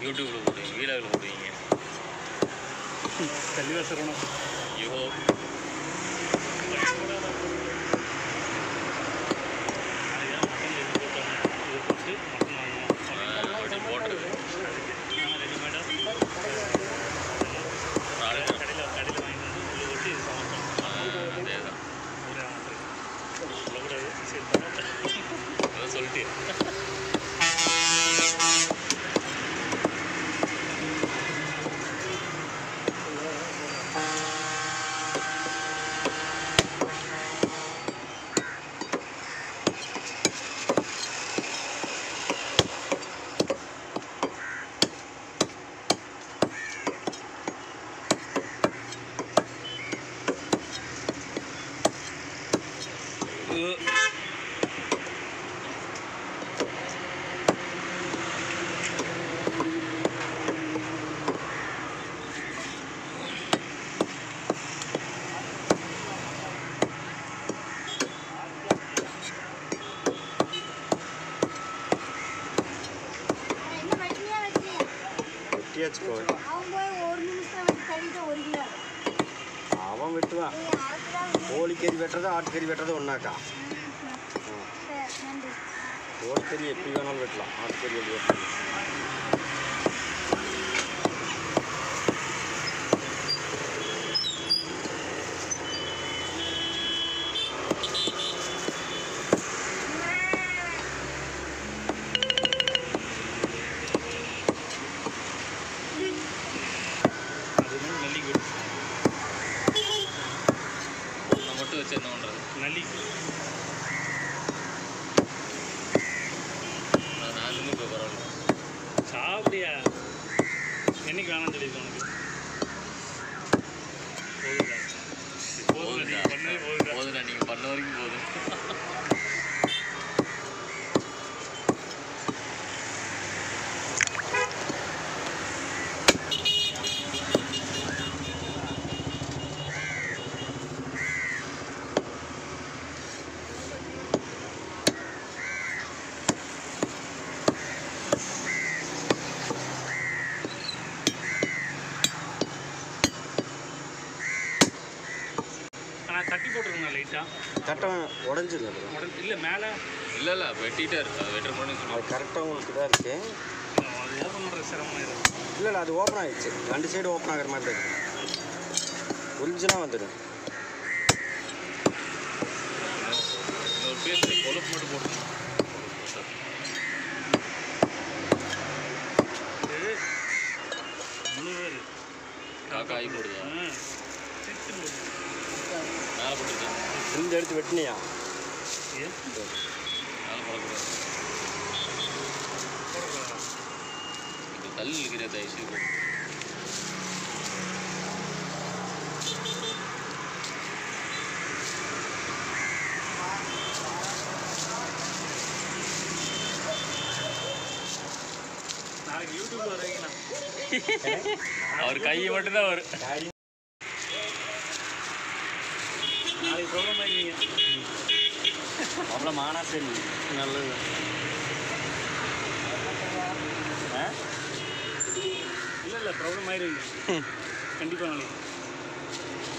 யூடியூப்ல போடுவீங்க வீடியோவில் போடுவீங்க தெளிவாக சொல்லணும் ஐயோ அப்படி போட்டுருது நாளைக்கு அதே தான் அதான் சொல்லிட்டு என்ன வெட்டியா வெட்டியா வெட்டியாச்சு கோழி அவன் போய் ஒரு நிமிஷம் வெட்டி கழிட்டு ஒரு கிலோ அவன் வெட்டுவான் நீ அரைச்சுதான் கோழிக்கறி வெட்டுறது ஆட்டுக்கறி வெட்டுறது ஒன்றாக்கா சரி நன்றி கோழிக்கறி எப்படி வேணாலும் வெட்டலாம் ஆட்டுக்கறி எப்படி வெட்டலாம் நான் மட்டும் வச்சு என்ன பண்ணுறது நல்லி நான் நான் இன்னும் இப்போ பரவாயில்ல சாப்பிடியா என்னைக்கு வேணாம்னு சொல்லியிருக்கேன் உனக்கு போதுடா போதுடா நீ பண்ணது போதுடா போதுடா நீங்கள் பண்ண வரைக்கும் போதும் ஆனால் தட்டி போட்டுருங்கண்ணா லைட்டாக கட்டம் உடஞ்சிருங்க அது உடனே இல்லை மேலே இல்லை இல்லை வெட்டிட்டே இருக்கு அது வெட்டுற பண்ணி அது சொல்லி கரெக்டாக உங்களுக்கு இதாக இருக்குது அது ஓப்பன் பண்ணுறது சிரமமாயிடும் இல்லை இல்லை அது ஓப்பன் ஆகிடுச்சு ரெண்டு சைடு ஓப்பன் ஆகிற மாதிரி இருக்கு ஒரிஜினாக வந்துடும் இன்னொரு பேஸ்ட் கொழுப்பு மட்டும் போட்டுருங்க இது மூணு பேர் காக்கா ஆகி போடுதா ஆ சிக்கன் மேலே போட்டுருக்கேன் இந்த எடுத்து வெட்டினியா ஏன் மேலே போடக்கூடாது போடக்கூடாதா இது தள்ளி இருக்கிற தயவுசெய்து நாளைக்கு யூடியூப்ல வரீங்களா அவர் கை மட்டும்தான் வரும் நாளைக்கு ப்ரோக்ராம் ஆகிங்க அவ்வளோ மானா சரி நல்லது ஆ இல்லை இல்லை ப்ராப்ளம் ஆயிடுவீங்க கண்டிப்பாக நாளைக்கு